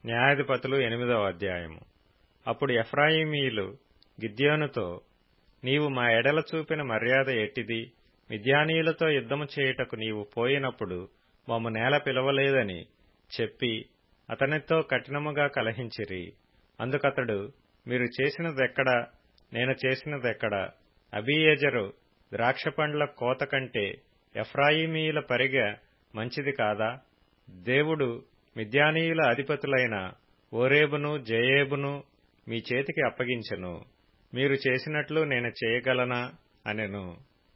న్యాయాధిపతులు ఎనిమిదవ అధ్యాయము అప్పుడు ఎఫ్రాయిమీయులు గిద్యోనుతో నీవు మా ఎడల చూపిన మర్యాద ఎట్టిది మిద్యానీయులతో యుద్ధము చేయుటకు నీవు పోయినప్పుడు మమ్ము నేల పిలవలేదని చెప్పి అతనితో కఠినముగా కలహించిరి అందుకతడు మీరు చేసినదెక్కడ నేను చేసినదెక్కడ అబీయెజరు ద్రాక్షపండ్ల కోత కంటే ఎఫ్రాయిమీయుల పరిగ మంచిది కాదా దేవుడు మిద్యానీయుల అధిపతులైన ఓరేబును జయేబును మీ చేతికి అప్పగించెను మీరు చేసినట్లు నేను చేయగలనా అనెను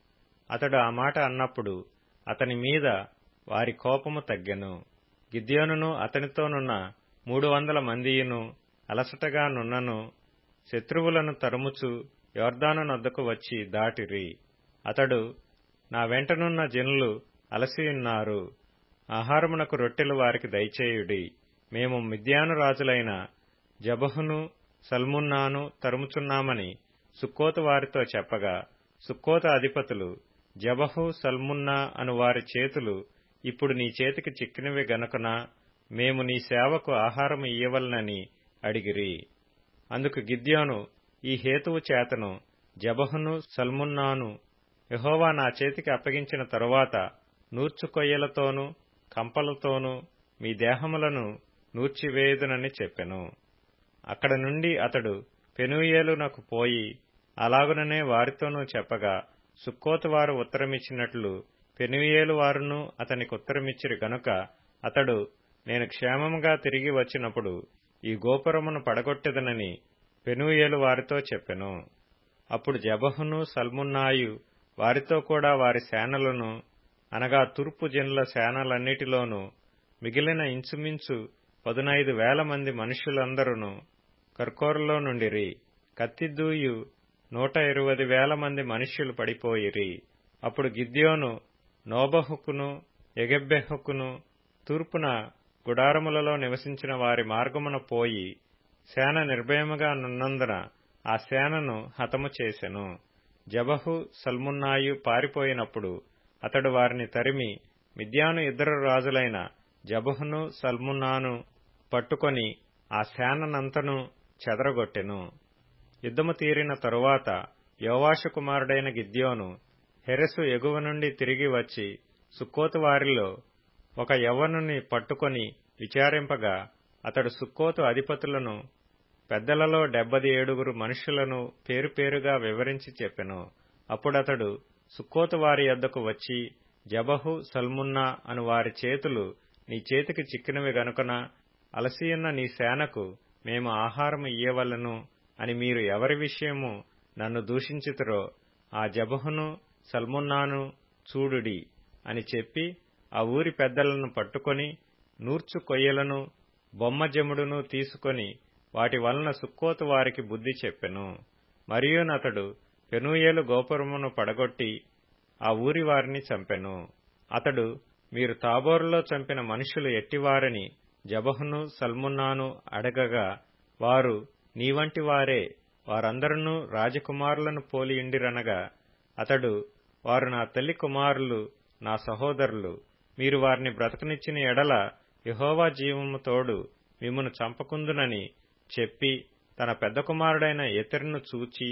అతడు ఆ మాట అన్నప్పుడు అతని మీద వారి కోపము తగ్గెను గిద్యోనును అతనితోనున్న మూడు వందల మందియును అలసటగా నున్నను శత్రువులను తరుముచు యోర్దాను నొద్దకు వచ్చి దాటిరి అతడు నా వెంటనున్న జనులు అలసియున్నారు ఆహారమునకు రొట్టెలు వారికి దయచేయుడి మేము మిద్యాను రాజులైన జబహును సల్మున్నాను తరుముచున్నామని సుక్కోతు వారితో చెప్పగా సుక్కోత అధిపతులు జబహు సల్మున్నా అను వారి చేతులు ఇప్పుడు నీ చేతికి చిక్కినవి గనుకన మేము నీ సేవకు ఆహారం ఇయ్యవలనని అడిగిరి అందుకు గిద్యోను ఈ హేతువు చేతను జబహును సల్మున్నాను యహోవా నా చేతికి అప్పగించిన తరువాత నూర్చుకొయ్యలతోనూ కంపలతోనూ మీ దేహములను నూర్చివేయుదునని చెప్పెను అక్కడ నుండి అతడు పెనుయేలునకు పోయి అలాగుననే వారితోనూ చెప్పగా సుక్కోతు వారు ఉత్తరమిచ్చినట్లు పెనుయేలు వారును అతనికి ఉత్తరమిచ్చిరి గనుక అతడు నేను క్షేమముగా తిరిగి వచ్చినప్పుడు ఈ గోపురమును పడగొట్టెదనని పెనుయేలు వారితో చెప్పెను అప్పుడు జబహును సల్మున్నాయు వారితో కూడా వారి సేనలను అనగా తూర్పు జనుల సేనలన్నిటిలోనూ మిగిలిన ఇంచుమించు పదునైదు వేల మంది మనుష్యులందరూ కర్కోరులో నుండిరి కత్తిదూయు నూట ఇరవై వేల మంది మనుష్యులు పడిపోయిరి అప్పుడు గిద్యోను నోబహుకును ఎగెబ్బెహుకును తూర్పున గుడారములలో నివసించిన వారి మార్గమున పోయి సేన నిర్భయముగా నున్నందున ఆ సేనను హతము చేసెను జబహు సల్మున్నాయు పారిపోయినప్పుడు అతడు వారిని తరిమి మిద్యాను ఇద్దరు రాజులైన జబహును సల్మున్నాను పట్టుకొని ఆ సేననంతను చెదరగొట్టెను యుద్ధము తీరిన తరువాత యోవాషు కుమారుడైన గిద్యోను హెరెసు ఎగువ నుండి తిరిగి వచ్చి సుక్కోతు వారిలో ఒక యవ్వనుని పట్టుకొని విచారింపగా అతడు సుక్కోతు అధిపతులను పెద్దలలో డెబ్బది ఏడుగురు మనుషులను పేరు పేరుగా వివరించి చెప్పెను అప్పుడతడు సుక్కోతు వారి యొద్దకు వచ్చి జబహు సల్మున్నా అను వారి చేతులు నీ చేతికి చిక్కినవి గనుకన అలసియున్న నీ సేనకు మేము ఆహారం ఇయ్యవలను అని మీరు ఎవరి విషయము నన్ను దూషించితురో ఆ జబహును సల్మున్నాను చూడుడి అని చెప్పి ఆ ఊరి పెద్దలను పట్టుకొని నూర్చు కొయ్యలను బొమ్మజముడును తీసుకొని వాటి వలన సుక్కోతు వారికి బుద్ధి చెప్పెను మరియునతడు పెనూయేలు గోపురమును పడగొట్టి ఆ ఊరి వారిని చంపెను అతడు మీరు తాబోరులో చంపిన మనుషులు ఎట్టివారని జబహును సల్మున్నాను అడగగా వారు నీవంటి వారే వారందరూ రాజకుమారులను పోలియుండిరనగా అతడు వారు నా తల్లి కుమారులు నా సహోదరులు మీరు వారిని బ్రతకనిచ్చిన ఎడల యహోవా జీవము తోడు మిమ్మను చంపకుందునని చెప్పి తన పెద్ద కుమారుడైన ఎతరును చూచి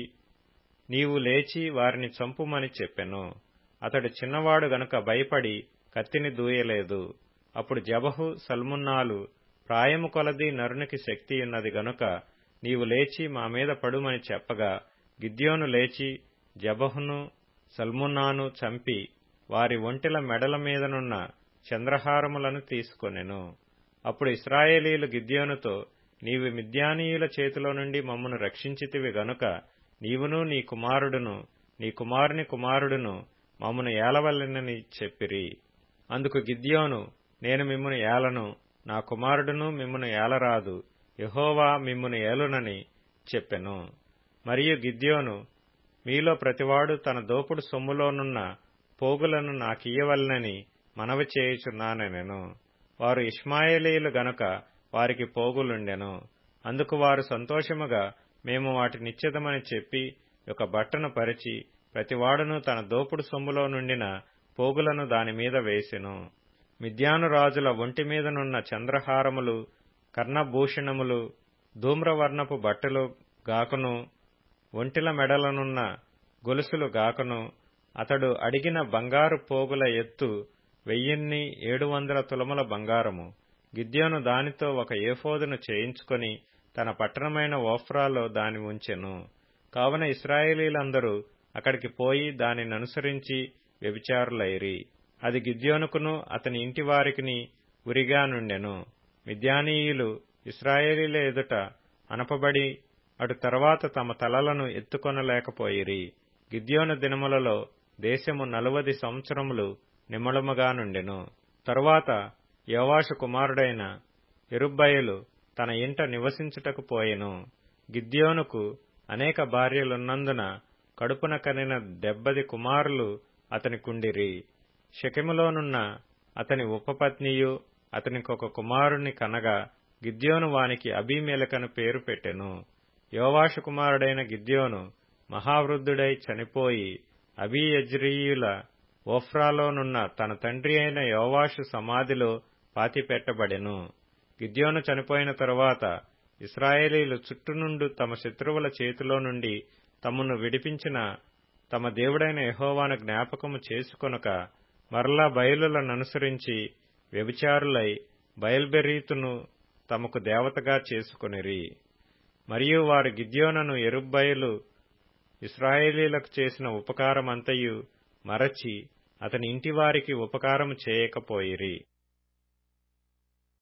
నీవు లేచి వారిని చంపుమని చెప్పెను అతడు చిన్నవాడు గనుక భయపడి కత్తిని దూయలేదు అప్పుడు జబహు సల్మున్నాలు ప్రాయము కొలది నరునికి శక్తి ఉన్నది గనుక నీవు లేచి మా మీద పడుమని చెప్పగా గిద్యోను లేచి జబహును సల్మున్నాను చంపి వారి ఒంటిల మెడల మీదనున్న చంద్రహారములను తీసుకొనెను అప్పుడు ఇస్రాయేలీలు గిద్యోనుతో నీవు మిద్యానీయుల చేతిలో నుండి మమ్మను రక్షించితివి గనుక నీవును నీ కుమారుడును నీ కుమారుని కుమారుడును మమ్మను ఏలవలెనని చెప్పిరి అందుకు గిద్యోను నేను మిమ్మును ఏలను నా కుమారుడును మిమ్మును ఏలరాదు యహోవా మిమ్మును ఏలునని చెప్పెను మరియు గిద్యోను మీలో ప్రతివాడు తన దోపుడు సొమ్ములోనున్న పోగులను నాకియ్యవలనని మనవి చేయుచున్నానెను వారు ఇష్మాయేలీలు గనుక వారికి పోగులుండెను అందుకు వారు సంతోషముగా మేము వాటినిచ్చేదమని చెప్పి ఒక బట్టను పరిచి ప్రతివాడును తన దోపుడు సొమ్ములో నుండిన పోగులను దానిమీద వేసెను మిద్యాను రాజుల ఒంటి మీదనున్న చంద్రహారములు కర్ణభూషణములు ధూమ్రవర్ణపు బట్టలు గాకును ఒంటిల మెడలనున్న గొలుసులు గాకును అతడు అడిగిన బంగారు పోగుల ఎత్తు వెయ్యిన్ని ఏడు వందల తులముల బంగారము గిద్యోను దానితో ఒక ఏఫోదును చేయించుకొని తన పట్టణమైన ఓఫ్రాలో దాని ఉంచెను కావున ఇస్రాయేలీలందరూ అక్కడికి పోయి దానిని అనుసరించి వ్యభిచారులైరి అది గిద్యోనుకును అతని ఇంటి వారికిని ఉరిగా నుండెను మిద్యానీయులు ఇస్రాయేలీల ఎదుట అనపబడి అటు తర్వాత తమ తలలను ఎత్తుకొనలేకపోయిరి గిద్యోను దినములలో దేశము నలువది సంవత్సరములు నిమ్మళముగా నుండెను తరువాత యోవాషు కుమారుడైన ఎరుబ్బయలు తన ఇంట నివసించుటకు పోయెను గిద్యోనుకు అనేక భార్యలున్నందున కడుపున కనిన దెబ్బది కుమారులు అతని కుండిరి శకెములోనున్న అతని ఉపపత్నియు అతనికొక కుమారుని కనగా గిద్యోను వానికి అబీమెలకను పేరు పెట్టెను యోవాషు కుమారుడైన గిద్యోను మహావృద్ధుడై చనిపోయి అబీయజ్రీయుల ఓఫ్రాలోనున్న తన తండ్రి అయిన యోవాషు సమాధిలో పాతిపెట్టబడెను గిద్యోను చనిపోయిన తరువాత ఇస్రాయేలీలు చుట్టునుండు తమ శత్రువుల చేతిలో నుండి తమను విడిపించిన తమ దేవుడైన యహోవాను జ్ఞాపకము చేసుకొనక మరలా బయలులననుసరించి వ్యభిచారులై బయల్బెరీతును తమకు దేవతగా చేసుకొనిరి మరియు వారు గిద్యోనను ఎరుబ్బయలు ఇస్రాయేలీలకు చేసిన ఉపకారమంతయు మరచి అతని ఇంటివారికి ఉపకారము చేయకపోయిరి